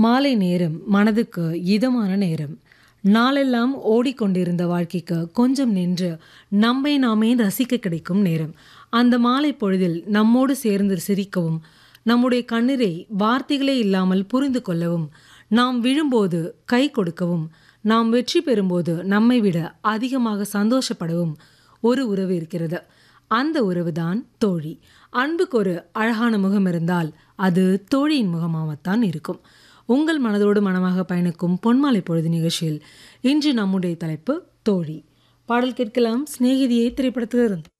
மாலை நேரம் மனதுக்கு இதமான நேரம். நாளெல்லாம் ஓடிக்கொண்டிருந்த வாழ்க்கைக்கு கொஞ்சம் நின்று நம்மை நாமே ரசிக்க கிடைக்கும் நேரம். அந்த மாலை பொழுதில் நம்மோடு சேர்ந்து சிரிக்கவும், நம்முடைய கண்ணீரை வார்த்தைகளே இல்லாமல் புரிந்து கொள்ளவும், நாம் விழும்போது கை கொடுக்கவும், நாம் வெற்றி பெறும்போது நம்மை விட அதிகமாக சந்தோஷப்படவும் ஒரு உறவு இருக்கிறது. அந்த உறவுதான் தோழி. அன்புக்கு ஒரு அழகான முகம் இருந்தால் அது தோழியின் முகமாகத்தான் இருக்கும். உங்கள் மனதோடு மனமாக பயணிக்கும் பொன்மாலை பொழுது நிகழ்ச்சியில் இன்று நம்முடைய தலைப்பு தோழி. பாடல் கேட்கலாம் சிநேகிதியே திரைப்படத்திலிருந்து.